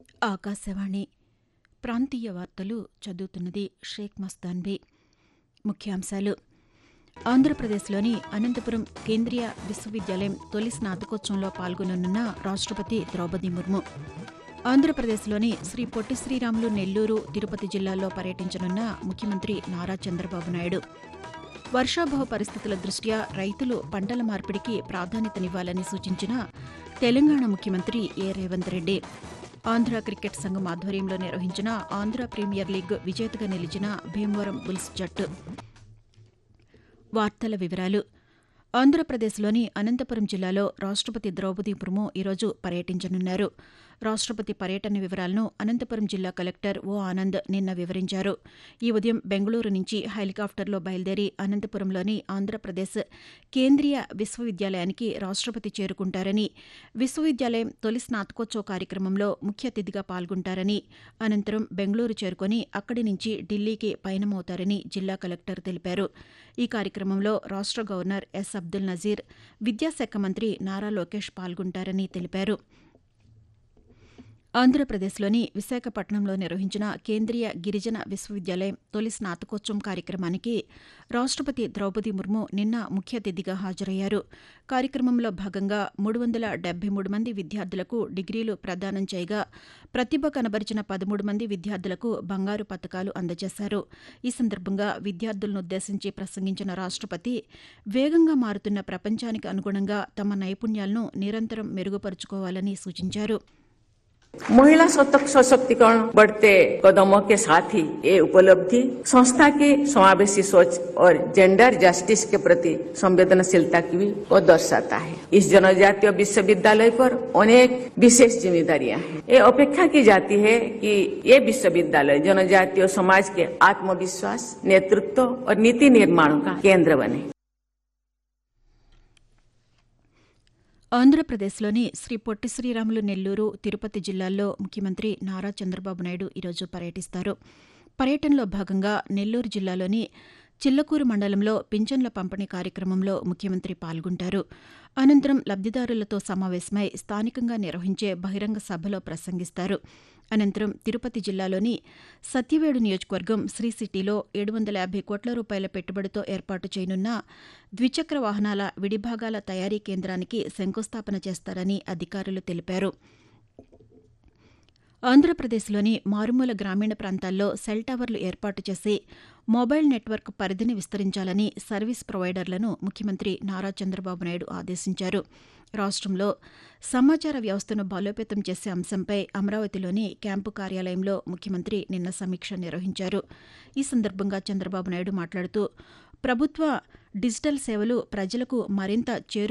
ఆకాశవాణి ప్రాంతీయ వార్తలు చదువుతున్నది షేక్ మస్తాన్బీ ముఖ్యాంశాలు ఆంధ్రప్రదేశ్లోని అనంతపురం కేంద్రీయ విశ్వవిద్యాలయం తొలి స్నాతకోత్సవంలో పాల్గొననున్న రాష్ట్రపతి ద్రౌపది ముర్ము ఆంధ్రప్రదేశ్లోని శ్రీ పొట్టి శ్రీరాములు నెల్లూరు తిరుపతి జిల్లాల్లో పర్యటించనున్న ముఖ్యమంత్రి నారా చంద్రబాబు నాయుడు వర్షాభావ పరిస్థితుల దృష్ట్యా రైతులు పంటల మార్పిడికి ప్రాధాన్యతనివ్వాలని సూచించిన తెలంగాణ ముఖ్యమంత్రి ఏ రేవంత్ రెడ్డి ఆంధ్ర క్రికెట్ సంఘం ఆధ్వర్యంలో నిర్వహించిన ఆంధ్ర ప్రీమియర్ లీగ్ విజేతగా నిలిచిన భీమవరం బుల్స్ జట్టు వార్తల వివరాలు ఆంధ్రప్రదేశ్లోని అనంతపురం జిల్లాలో రాష్ట్రపతి ద్రౌపది ముర్ము ఈరోజు పర్యటించనున్నారు రాష్ట్రపతి పర్యటన వివరాలను అనంతపురం జిల్లా కలెక్టర్ ఓ ఆనంద్ నిన్న వివరించారు ఈ ఉదయం బెంగళూరు నుంచి హెలికాప్టర్లో బయలుదేరి అనంతపురంలోని ఆంధ్రప్రదేశ్ కేంద్రీయ విశ్వవిద్యాలయానికి రాష్ట్రపతి చేరుకుంటారని విశ్వవిద్యాలయం తొలి స్నాతకోత్సవ కార్యక్రమంలో ముఖ్య అతిథిగా పాల్గొంటారని అనంతరం బెంగళూరు చేరుకుని అక్కడి నుంచి ఢిల్లీకి పయనమవుతారని జిల్లా కలెక్టర్ తెలిపారు ఈ కార్యక్రమంలో రాష్ట్ర గవర్నర్ ఎస్ అబ్దుల్ నజీర్ విద్యాశాఖ మంత్రి నారా లోకేష్ పాల్గొంటారని తెలిపారు ఆంధ్రప్రదేశ్లోని విశాఖపట్నంలో నిర్వహించిన కేంద్రీయ గిరిజన విశ్వవిద్యాలయం తొలి స్నాతకోత్సవం కార్యక్రమానికి రాష్ట్రపతి ద్రౌపది ముర్ము నిన్న ముఖ్య అతిథిగా హాజరయ్యారు కార్యక్రమంలో భాగంగా మూడు వందల డెబ్బై మూడు మంది విద్యార్థులకు డిగ్రీలు ప్రదానం చేయగా ప్రతిభ కనబరిచిన పదమూడు మంది విద్యార్థులకు బంగారు పతకాలు అందజేశారు ఈ సందర్భంగా విద్యార్థులనుద్దేశించి ప్రసంగించిన రాష్ట్రపతి వేగంగా మారుతున్న ప్రపంచానికి అనుగుణంగా తమ నైపుణ్యాలను నిరంతరం మెరుగుపరుచుకోవాలని సూచించారు महिला सतक सशक्तिकरण बढ़ते कदमों के साथ ही ये उपलब्धि संस्था की समावेशी सोच और जेंडर जस्टिस के प्रति संवेदनशीलता की भी को दर्शाता है इस जनजातीय विश्वविद्यालय पर अनेक विशेष जिम्मेदारियां हैं ये अपेक्षा की जाती है कि ये विश्वविद्यालय जनजातीय समाज के आत्मविश्वास नेतृत्व और नीति निर्माण का केंद्र बने ఆంధ్రప్రదేశ్లోని శ్రీ పొట్టి శ్రీరాములు నెల్లూరు తిరుపతి జిల్లాల్లో ముఖ్యమంత్రి నారా చంద్రబాబు నాయుడు ఈరోజు పర్యటిస్తారు పర్యటనలో భాగంగా నెల్లూరు జిల్లాలోని చిల్లకూరు మండలంలో పింఛన్ల పంపిణీ కార్యక్రమంలో ముఖ్యమంత్రి పాల్గొంటారు అనంతరం లబ్దిదారులతో సమావేశమై స్థానికంగా నిర్వహించే బహిరంగ సభలో ప్రసంగిస్తారు అనంతరం తిరుపతి జిల్లాలోని సత్యవేడు నియోజకవర్గం శ్రీ సిటీలో ఏడు వందల యాభై కోట్ల రూపాయల పెట్టుబడితో ఏర్పాటు చేయనున్న ద్విచక్ర వాహనాల విడిభాగాల తయారీ కేంద్రానికి శంకుస్థాపన చేస్తారని అధికారులు తెలిపారు ఆంధ్రప్రదేశ్లోని మారుమూల గ్రామీణ ప్రాంతాల్లో సెల్ టవర్లు ఏర్పాటు చేసి మొబైల్ నెట్వర్క్ పరిధిని విస్తరించాలని సర్వీస్ ప్రొవైడర్లను ముఖ్యమంత్రి నారా చంద్రబాబు నాయుడు ఆదేశించారు రాష్ట్రంలో సమాచార వ్యవస్థను బలోపేతం చేసే అంశంపై అమరావతిలోని క్యాంపు కార్యాలయంలో ముఖ్యమంత్రి నిన్న సమీక్ష నిర్వహించారు ఈ సందర్భంగా చంద్రబాబు నాయుడు మాట్లాడుతూ ప్రభుత్వ డిజిటల్ సేవలు ప్రజలకు మరింత చేరు